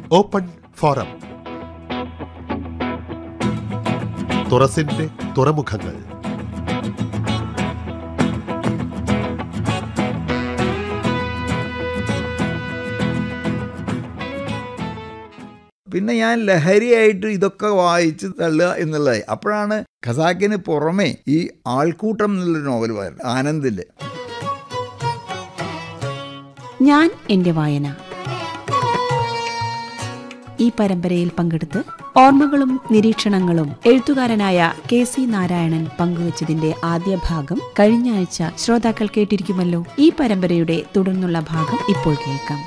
open forum തുറസിന്റെ തുറമുഖങ്ങൾ പിന്നെ ഞാൻ ലഹരിയായിട്ട് ഇതൊക്കെ വായിച്ച് തള്ളുക എന്നുള്ളതായി അപ്പോഴാണ് ഖസാക്കിന് പുറമെ ഈ ആൾക്കൂട്ടം എന്നുള്ളൊരു നോവൽ വരുന്നത് ആനന്ദിന്റെ ഞാൻ എന്റെ വായന ഈ പരമ്പരയിൽ പങ്കെടുത്ത് ഓർമ്മകളും നിരീക്ഷണങ്ങളും എഴുത്തുകാരനായ കെ സി നാരായണൻ പങ്കുവച്ചതിന്റെ ആദ്യ ഭാഗം കഴിഞ്ഞ ആഴ്ച ശ്രോതാക്കൾ കേട്ടിരിക്കുമല്ലോ ഈ പരമ്പരയുടെ തുടർന്നുള്ള ഭാഗം ഇപ്പോൾ കേൾക്കാം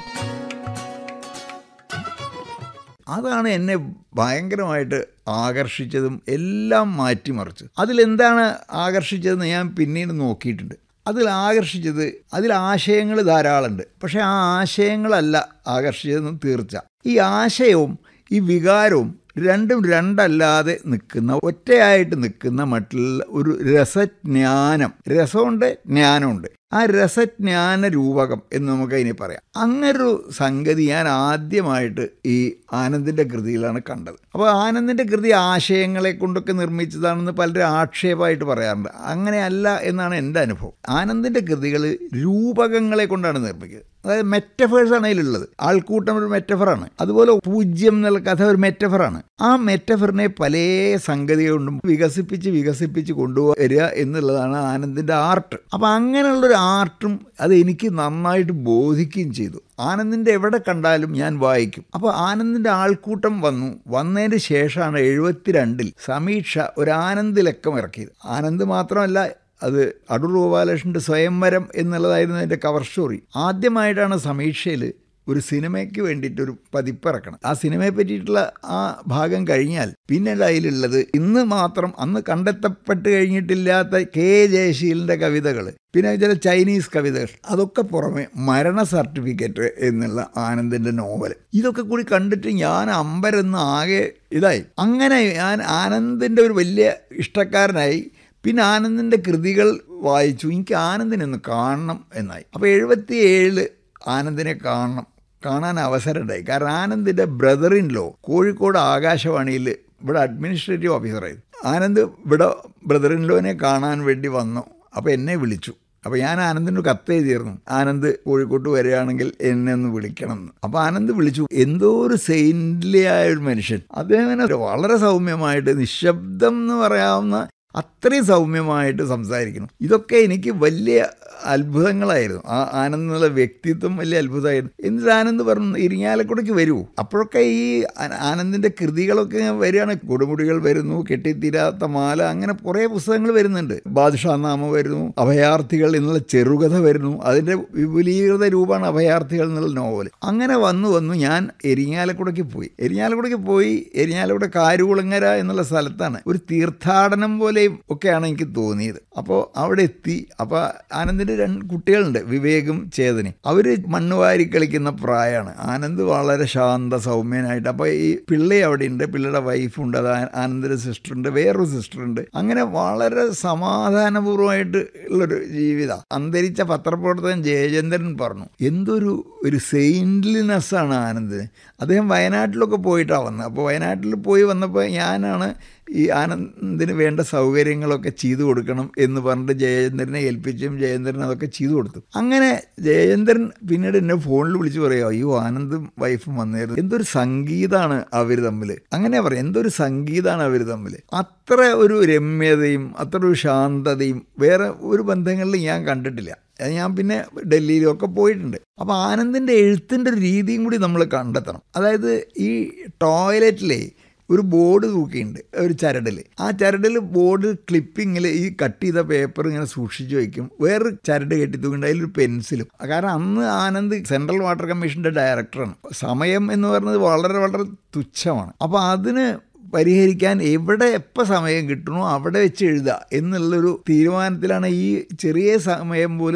അതാണ് എന്നെ ഭയങ്കരമായിട്ട് ആകർഷിച്ചതും എല്ലാം മാറ്റിമറിച്ചത് അതിലെന്താണ് ആകർഷിച്ചതെന്ന് ഞാൻ പിന്നീട് നോക്കിയിട്ടുണ്ട് അതിൽ ആകർഷിച്ചത് അതിൽ ആശയങ്ങൾ ധാരാളമുണ്ട് പക്ഷേ ആ ആശയങ്ങളല്ല ആകർഷിച്ചതെന്ന് തീർച്ച ഈ ആശയവും ഈ വികാരവും രണ്ടും രണ്ടല്ലാതെ നിൽക്കുന്ന ഒറ്റയായിട്ട് നിൽക്കുന്ന മറ്റുള്ള ഒരു രസജ്ഞാനം രസമുണ്ട് ജ്ഞാനമുണ്ട് ആ രസജ്ഞാന രൂപകം എന്ന് നമുക്ക് അതിനെ പറയാം അങ്ങനൊരു സംഗതി ഞാൻ ആദ്യമായിട്ട് ഈ ആനന്ദിൻ്റെ കൃതിയിലാണ് കണ്ടത് അപ്പോൾ ആനന്ദിൻ്റെ കൃതി ആശയങ്ങളെ കൊണ്ടൊക്കെ നിർമ്മിച്ചതാണെന്ന് പലരും ആക്ഷേപമായിട്ട് പറയാറുണ്ട് അങ്ങനെയല്ല എന്നാണ് എൻ്റെ അനുഭവം ആനന്ദിൻ്റെ കൃതികൾ രൂപകങ്ങളെ കൊണ്ടാണ് നിർമ്മിക്കുന്നത് അതായത് മെറ്റഫേഴ്സാണ് അതിലുള്ളത് ആൾക്കൂട്ടം ഒരു മെറ്റഫറാണ് അതുപോലെ പൂജ്യം എന്നുള്ള കഥ ഒരു മെറ്റഫറാണ് ആ മെറ്റഫറിനെ പല സംഗതി കൊണ്ടും വികസിപ്പിച്ച് വികസിപ്പിച്ച് കൊണ്ടുവരിക എന്നുള്ളതാണ് ആനന്ദിൻ്റെ ആർട്ട് അപ്പോൾ അങ്ങനെയുള്ളൊരു ആർട്ടും അത് എനിക്ക് നന്നായിട്ട് ബോധിക്കുകയും ചെയ്തു ആനന്ദിൻ്റെ എവിടെ കണ്ടാലും ഞാൻ വായിക്കും അപ്പോൾ ആനന്ദിൻ്റെ ആൾക്കൂട്ടം വന്നു വന്നതിന് ശേഷമാണ് എഴുപത്തിരണ്ടിൽ സമീക്ഷ ഒരു ആനന്ദ് ലക്കം ഇറക്കിയത് ആനന്ദ് മാത്രമല്ല അത് അടൂർ ഗോപാലകൃഷ്ണൻ്റെ സ്വയംവരം എന്നുള്ളതായിരുന്നു അതിൻ്റെ കവർ സ്റ്റോറി ആദ്യമായിട്ടാണ് സമീക്ഷയിൽ ഒരു സിനിമയ്ക്ക് വേണ്ടിയിട്ടൊരു പതിപ്പിറക്കണം ആ സിനിമയെ പറ്റിയിട്ടുള്ള ആ ഭാഗം കഴിഞ്ഞാൽ പിന്നീട് അതിലുള്ളത് ഇന്ന് മാത്രം അന്ന് കണ്ടെത്തപ്പെട്ട് കഴിഞ്ഞിട്ടില്ലാത്ത കെ ജയശീലിൻ്റെ കവിതകൾ പിന്നെ ചില ചൈനീസ് കവിതകൾ അതൊക്കെ പുറമെ മരണ സർട്ടിഫിക്കറ്റ് എന്നുള്ള ആനന്ദിൻ്റെ നോവൽ ഇതൊക്കെ കൂടി കണ്ടിട്ട് ഞാൻ അമ്പരെന്ന് ആകെ ഇതായി അങ്ങനെ ഞാൻ ആനന്ദിൻ്റെ ഒരു വലിയ ഇഷ്ടക്കാരനായി പിന്നെ ആനന്ദിൻ്റെ കൃതികൾ വായിച്ചു എനിക്ക് ആനന്ദിനൊന്ന് കാണണം എന്നായി അപ്പോൾ എഴുപത്തി ഏഴില് ആനന്ദിനെ കാണണം കാണാൻ അവസരമുണ്ടായി കാരണം ആനന്ദിൻ്റെ ബ്രദർ ഇൻ ലോ കോഴിക്കോട് ആകാശവാണിയിൽ ഇവിടെ അഡ്മിനിസ്ട്രേറ്റീവ് ഓഫീസറായിരുന്നു ആനന്ദ് ഇവിടെ ബ്രദർ ഇൻ ലോനെ കാണാൻ വേണ്ടി വന്നു അപ്പോൾ എന്നെ വിളിച്ചു അപ്പോൾ ഞാൻ ആനന്ദിന് കത്ത് എഴുതിയിരുന്നു ആനന്ദ് കോഴിക്കോട്ട് വരികയാണെങ്കിൽ എന്നെ ഒന്ന് വിളിക്കണം എന്ന് അപ്പോൾ ആനന്ദ് വിളിച്ചു എന്തോ ഒരു സെയിൻറ്റ്ലി ആയ ഒരു മനുഷ്യൻ അദ്ദേഹം വളരെ സൗമ്യമായിട്ട് നിശബ്ദം എന്ന് പറയാവുന്ന അത്രയും സൗമ്യമായിട്ട് സംസാരിക്കുന്നു ഇതൊക്കെ എനിക്ക് വലിയ അത്ഭുതങ്ങളായിരുന്നു ആ ആനന്ദ് എന്നുള്ള വ്യക്തിത്വം വലിയ അത്ഭുതമായിരുന്നു എന്നിട്ട് ആനന്ദ് പറഞ്ഞു ഇരിങ്ങാലക്കുടയ്ക്ക് വരൂ അപ്പോഴൊക്കെ ഈ ആനന്ദിൻ്റെ കൃതികളൊക്കെ വരികയാണ് കൊടുമുടികൾ വരുന്നു കെട്ടിത്തീരാത്ത മാല അങ്ങനെ കുറേ പുസ്തകങ്ങൾ വരുന്നുണ്ട് ബാദുഷാനാമ വരുന്നു അഭയാർത്ഥികൾ എന്നുള്ള ചെറുകഥ വരുന്നു അതിൻ്റെ വിപുലീകൃത രൂപമാണ് അഭയാർത്ഥികൾ എന്നുള്ള നോവൽ അങ്ങനെ വന്നു വന്നു ഞാൻ എരിങ്ങാലക്കുടയ്ക്ക് പോയി എരിങ്ങാലക്കുടയ്ക്ക് പോയി എരിങ്ങാലക്കുട കാരുകുളങ്ങര എന്നുള്ള സ്ഥലത്താണ് ഒരു തീർത്ഥാടനം പോലെയും ഒക്കെയാണ് എനിക്ക് തോന്നിയത് അപ്പോൾ അവിടെ എത്തി അപ്പോൾ ആനന്ദിൻ്റെ രണ്ട് കുട്ടികളുണ്ട് വിവേകും ചേതനയും അവർ മണ്ണ് വാരി കളിക്കുന്ന പ്രായമാണ് ആനന്ദ് വളരെ ശാന്ത സൗമ്യനായിട്ട് അപ്പോൾ ഈ പിള്ളി അവിടെ ഉണ്ട് പിള്ളയുടെ വൈഫുണ്ട് അത് ആനന്ദിൻ്റെ സിസ്റ്ററുണ്ട് വേറൊരു സിസ്റ്ററുണ്ട് അങ്ങനെ വളരെ സമാധാനപൂർവ്വമായിട്ട് ഉള്ളൊരു ജീവിതം അന്തരിച്ച പത്രപ്രവർത്തകൻ ജയചന്ദ്രൻ പറഞ്ഞു എന്തൊരു ഒരു സെയിൻറ്റ്ലിനെസ് ആണ് ആനന്ദിന് അദ്ദേഹം വയനാട്ടിലൊക്കെ പോയിട്ടാണ് വന്നത് അപ്പോൾ വയനാട്ടിൽ പോയി വന്നപ്പോൾ ഞാനാണ് ഈ ആനന്ദിന് വേണ്ട സൗകര്യങ്ങളൊക്കെ ചെയ്തു കൊടുക്കണം എന്ന് പറഞ്ഞിട്ട് ജയചന്ദ്രനെ ഏൽപ്പിച്ചും ജയചന്ദ്രൻ അതൊക്കെ ചെയ്തു കൊടുത്തു അങ്ങനെ ജയചന്ദ്രൻ പിന്നീട് എന്നെ ഫോണിൽ വിളിച്ച് പറയുക അയ്യോ ആനന്ദും വൈഫും വന്നായിരുന്നു എന്തൊരു സംഗീതമാണ് അവർ തമ്മിൽ അങ്ങനെ പറയാം എന്തൊരു സംഗീതമാണ് അവർ തമ്മിൽ അത്ര ഒരു രമ്യതയും അത്ര ഒരു ശാന്തതയും വേറെ ഒരു ബന്ധങ്ങളിൽ ഞാൻ കണ്ടിട്ടില്ല ഞാൻ പിന്നെ ഡൽഹിയിലൊക്കെ പോയിട്ടുണ്ട് അപ്പോൾ ആനന്ദിൻ്റെ എഴുത്തിൻ്റെ ഒരു രീതിയും കൂടി നമ്മൾ കണ്ടെത്തണം അതായത് ഈ ടോയ്ലറ്റിലെ ഒരു ബോർഡ് തൂക്കിയിട്ടുണ്ട് ഒരു ചരടിൽ ആ ചരടിൽ ബോർഡ് ക്ലിപ്പിങ്ങിൽ ഈ കട്ട് ചെയ്ത പേപ്പർ ഇങ്ങനെ സൂക്ഷിച്ചു വയ്ക്കും വേറൊരു ചരട് കെട്ടി തൂക്കിണ്ട് അതിലൊരു പെൻസിലും കാരണം അന്ന് ആനന്ദ് സെൻട്രൽ വാട്ടർ കമ്മീഷൻ്റെ ഡയറക്ടറാണ് സമയം എന്ന് പറയുന്നത് വളരെ വളരെ തുച്ഛമാണ് അപ്പോൾ അതിന് പരിഹരിക്കാൻ എവിടെ എപ്പോൾ സമയം കിട്ടണോ അവിടെ വെച്ച് എഴുതുക എന്നുള്ളൊരു തീരുമാനത്തിലാണ് ഈ ചെറിയ സമയം പോലും